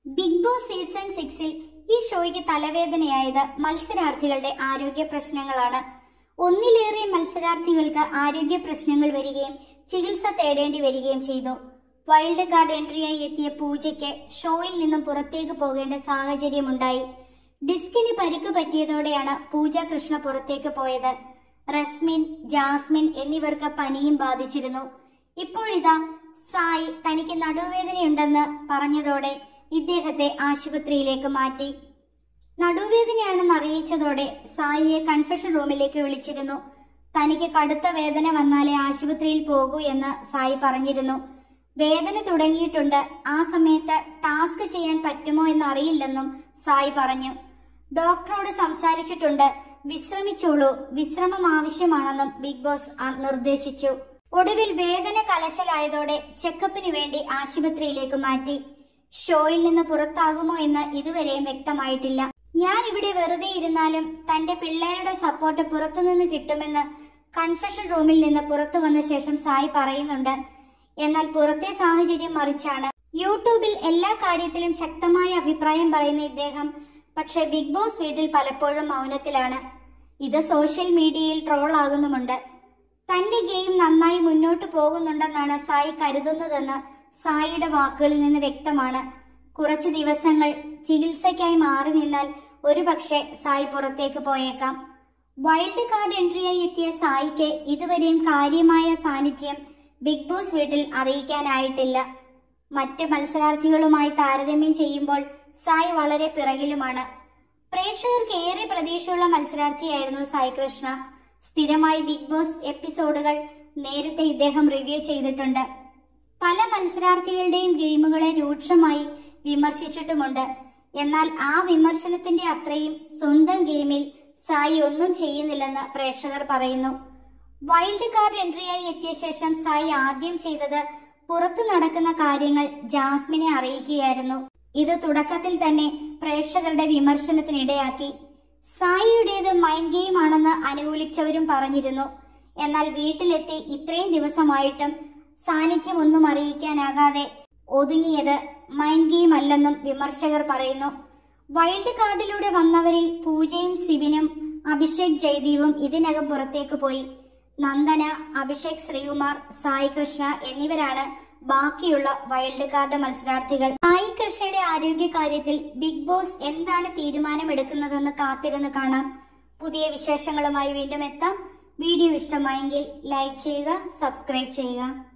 big boss season സിക്സിൽ ഈ ഷോയ്ക്ക് തലവേദനയായത് മത്സരാർത്ഥികളുടെ ആരോഗ്യ പ്രശ്നങ്ങളാണ് ഒന്നിലേറെ മത്സരാർത്ഥികൾക്ക് ആരോഗ്യ പ്രശ്നങ്ങൾ വരികയും ചികിത്സ തേടേണ്ടി വരികയും ചെയ്തു വൈൽഡ് കാർഡ് എൻട്രിയായി എത്തിയ പൂജയ്ക്ക് ഷോയിൽ നിന്നും പുറത്തേക്ക് പോകേണ്ട സാഹചര്യമുണ്ടായി ഡിസ്കിന് പരിക്ക് പറ്റിയതോടെയാണ് പൂജ കൃഷ്ണ പുറത്തേക്ക് പോയത് റസ്മിൻ ജാസ്മിൻ എന്നിവർക്ക് പനിയും ബാധിച്ചിരുന്നു ഇപ്പോഴിതാ സായി തനിക്ക് നടുവേദനയുണ്ടെന്ന് പറഞ്ഞതോടെ ഇദ്ദേഹത്തെ ആശുപത്രിയിലേക്ക് മാറ്റി നടുവേദനയാണെന്ന് അറിയിച്ചതോടെ സായിയെ കൺഫെഷൻ റൂമിലേക്ക് വിളിച്ചിരുന്നു തനിക്ക് കടുത്ത വേദന വന്നാലേ ആശുപത്രിയിൽ പോകൂ എന്ന് സായി പറഞ്ഞിരുന്നു വേദന തുടങ്ങിയിട്ടുണ്ട് ആ സമയത്ത് ടാസ്ക് ചെയ്യാൻ പറ്റുമോ എന്ന് അറിയില്ലെന്നും സായി പറഞ്ഞു ഡോക്ടറോട് സംസാരിച്ചിട്ടുണ്ട് വിശ്രമിച്ചോളൂ വിശ്രമം ആവശ്യമാണെന്നും ബിഗ് ബോസ് ആ- നിർദ്ദേശിച്ചു ഒടുവിൽ വേദന കലശലായതോടെ ചെക്കപ്പിന് വേണ്ടി ആശുപത്രിയിലേക്ക് മാറ്റി ഷോയിൽ നിന്ന് പുറത്താകുമോ എന്ന് ഇതുവരെയും വ്യക്തമായിട്ടില്ല ഞാൻ ഇവിടെ വെറുതെ ഇരുന്നാലും തന്റെ പിള്ളേരുടെ സപ്പോർട്ട് പുറത്തുനിന്ന് കിട്ടുമെന്ന് കൺഫെഷൻ റൂമിൽ നിന്ന് പുറത്തു വന്ന ശേഷം സായി പറയുന്നുണ്ട് എന്നാൽ പുറത്തെ സാഹചര്യം മറിച്ചാണ് യൂട്യൂബിൽ എല്ലാ കാര്യത്തിലും ശക്തമായ അഭിപ്രായം പറയുന്ന ഇദ്ദേഹം പക്ഷെ ബിഗ് ബോസ് വീട്ടിൽ പലപ്പോഴും മൗനത്തിലാണ് ഇത് സോഷ്യൽ മീഡിയയിൽ ട്രോൾ ആകുന്നുമുണ്ട് തന്റെ ഗെയിം നന്നായി മുന്നോട്ട് പോകുന്നുണ്ടെന്നാണ് സായി കരുതുന്നതെന്ന് സായിയുടെ വാക്കുകളിൽ നിന്ന് വ്യക്തമാണ് കുറച്ച് ദിവസങ്ങൾ ചികിത്സയ്ക്കായി മാറി നിന്നാൽ ഒരുപക്ഷെ സായി പുറത്തേക്ക് പോയേക്കാം വൈൽഡ് കാർഡ് എൻട്രിയായി എത്തിയ സായിക്ക് ഇതുവരെയും കാര്യമായ സാന്നിധ്യം ബിഗ് ബോസ് വീട്ടിൽ അറിയിക്കാനായിട്ടില്ല മറ്റ് മത്സരാർത്ഥികളുമായി താരതമ്യം ചെയ്യുമ്പോൾ സായി വളരെ പിറകിലുമാണ് പ്രേക്ഷകർക്ക് ഏറെ പ്രതീക്ഷയുള്ള മത്സരാർത്ഥിയായിരുന്നു സായി കൃഷ്ണ സ്ഥിരമായി ബിഗ് ബോസ് എപ്പിസോഡുകൾ നേരത്തെ ഇദ്ദേഹം റിവ്യൂ ചെയ്തിട്ടുണ്ട് പല മത്സരാർത്ഥികളുടെയും ഗെയിമുകളെ രൂക്ഷമായി വിമർശിച്ചിട്ടുമുണ്ട് എന്നാൽ ആ വിമർശനത്തിന്റെ അത്രയും സ്വന്തം ഗെയിമിൽ സായി ഒന്നും ചെയ്യുന്നില്ലെന്ന് പ്രേക്ഷകർ പറയുന്നു വൈൽഡ് കാർഡ് എൻട്രിയായി എത്തിയ ശേഷം സായി ആദ്യം ചെയ്തത് പുറത്തു നടക്കുന്ന കാര്യങ്ങൾ ജാസ്മിനെ അറിയിക്കുകയായിരുന്നു ഇത് തുടക്കത്തിൽ തന്നെ പ്രേക്ഷകരുടെ വിമർശനത്തിനിടയാക്കി സായിയുടേത് മൈൻഡ് ഗെയിം ആണെന്ന് അനുകൂലിച്ചവരും പറഞ്ഞിരുന്നു എന്നാൽ വീട്ടിലെത്തി ഇത്രയും ദിവസമായിട്ടും സാന്നിധ്യം ഒന്നും അറിയിക്കാനാകാതെ ഒതുങ്ങിയത് മൈൻഡ് ഗെയിം അല്ലെന്നും വിമർശകർ പറയുന്നു വൈൽഡ് കാർഡിലൂടെ വന്നവരിൽ പൂജയും സിബിനും അഭിഷേക് ജയദീവും ഇതിനകം പുറത്തേക്ക് പോയി നന്ദന അഭിഷേക് ശ്രീകുമാർ സായി കൃഷ്ണ എന്നിവരാണ് ബാക്കിയുള്ള വൈൽഡ് കാർഡ് മത്സരാർത്ഥികൾ സായി കൃഷ്ണയുടെ ആരോഗ്യ കാര്യത്തിൽ ബിഗ് ബോസ് എന്താണ് തീരുമാനമെടുക്കുന്നതെന്ന് കാത്തിരുന്ന് കാണാം പുതിയ വിശേഷങ്ങളുമായി വീണ്ടും എത്താം വീഡിയോ ഇഷ്ടമായെങ്കിൽ ലൈക്ക് ചെയ്യുക സബ്സ്ക്രൈബ് ചെയ്യുക